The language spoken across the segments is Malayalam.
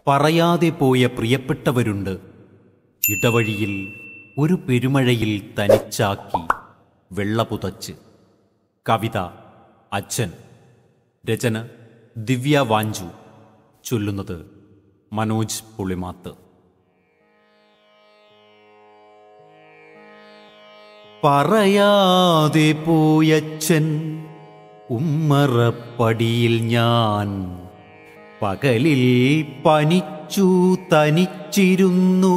പറയാതെ പോയ പ്രിയപ്പെട്ടവരുണ്ട് ഇടവഴിയിൽ ഒരു പെരുമഴയിൽ തനിച്ചാക്കി വെള്ളപുതച്ച് കവിത അച്ഛൻ രചന ദിവ്യ വാഞ്ചു ചൊല്ലുന്നത് മനോജ് പുളിമാത്ത് പറയാതെ പോയച്ഛൻ ഉമ്മറപ്പടിയിൽ ഞാൻ പകലിൽ പനിച്ചു തനിച്ചിരുന്നു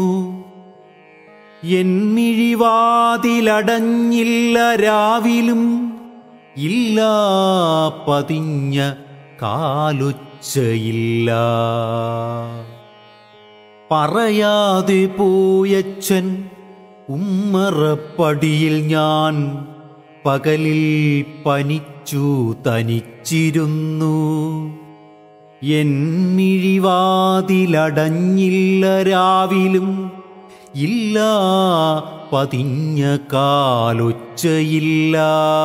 എന്നിഴിവാതിലടഞ്ഞില്ല രാവിലും ഇല്ല പതിഞ്ഞ കാലൊച്ചയില്ല പറയാതെ പോയച്ഛൻ ഉമ്മറപ്പടിയിൽ ഞാൻ പകലിൽ പനിച്ചു തനിച്ചിരുന്നു എന്നിഴിവാതിലടഞ്ഞില്ല രാവിലും ഇല്ല പതിഞ്ഞ കാലൊച്ചയില്ല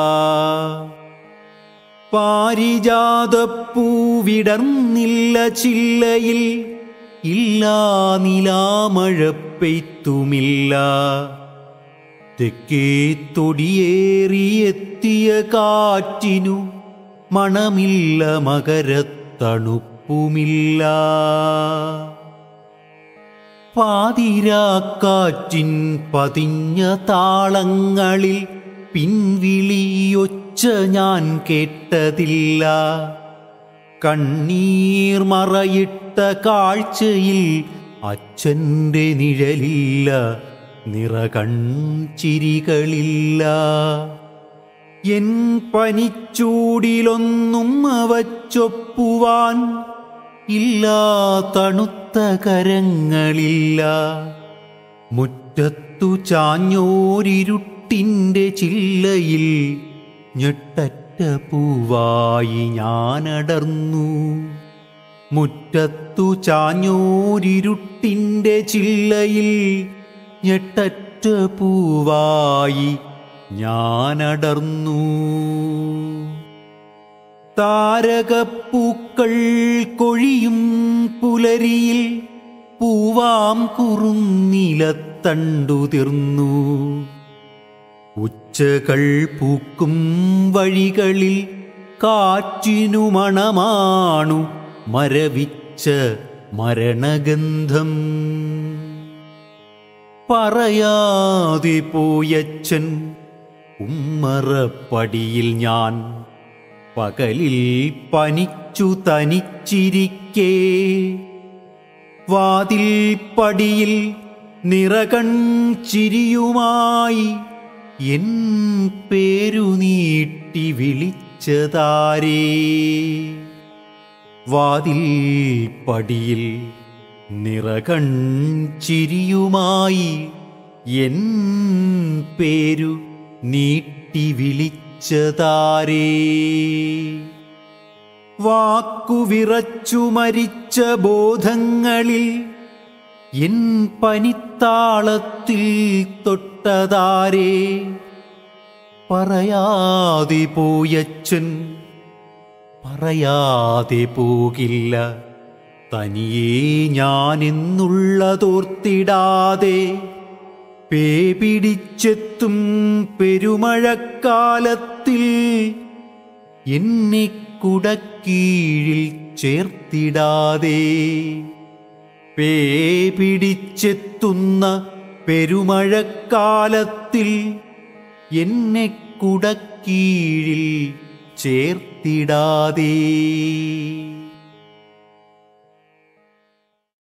പാരിജാതപ്പൂവിടർന്നില്ല ചില്ലയിൽ ഇല്ല നിലാമഴ പെയ്ത്തുമില്ല തെക്കേ തൊടിയേറിയെത്തിയ കാറ്റിനു മണമില്ല മകരത്തണുപ്പുമില്ല പാതിരാക്കാറ്റിൻ പതിഞ്ഞ താളങ്ങളിൽ പിൻവിളിയൊച്ച ഞാൻ കേട്ടതില്ല കണ്ണീർ മറയിട്ട കാഴ്ചയിൽ അച്ഛൻ്റെ നിഴലില്ല നിറകൺചിരികളില്ല എൻ പനിച്ചൂടിലൊന്നും വച്ചൊപ്പുവാൻ ഇല്ല തണുത്ത കരങ്ങളില്ല മുറ്റത്തു ചാഞ്ഞോരിരുട്ടിൻ്റെ ചില്ലയിൽ ഞെട്ടറ്റ പൂവായി ഞാനടർന്നു മുറ്റത്തു ചാഞ്ഞോരിരുട്ടിൻ്റെ ചില്ലയിൽ ഞെട്ടറ്റ പൂവായി ഞാനടർന്നു താരകപ്പൂക്കൾ കൊഴിയും പുലരിയിൽ പൂവാം കുറുന്നിലത്തണ്ടുതിർന്നു ഉച്ചകൾ പൂക്കും വഴികളിൽ കാറ്റിനു മണമാണു മരവിച്ച മരണഗന്ധം പറയാതെ പോയച്ഛൻ ഉമ്മറപ്പടിയിൽ ഞാൻ പകലിൽ പനിച്ചു തനിച്ചിരിക്കേ വാതിൽ പടിയിൽ നിറകൺ ചിരിയുമായി എൻ പേരു നീട്ടി വിളിച്ചതാരേ വാതിൽ പടിയിൽ നിറകൺ ചിരിയുമായി എൻ പേരു നീട്ടി വിളിച്ചതാരേ വാക്കുവിറച്ചു മരിച്ച ബോധങ്ങളിൽ എൻ പനിത്താളത്തിൽ തൊട്ടതാരേ പറയാതെ പോയച്ഛൻ പറയാതെ പോകില്ല തനിയേ ഞാനെന്നുള്ളതോർത്തിടാതെ പേ പിടിച്ചെത്തും പെരുമഴക്കാലത്തിൽ എന്നെ കുടക്കീഴിൽ ചേർത്തിടാതെ പേ പിടിച്ചെത്തുന്ന പെരുമഴക്കാലത്തിൽ എന്നെ കുടക്കീഴിൽ ചേർത്തിടാതെ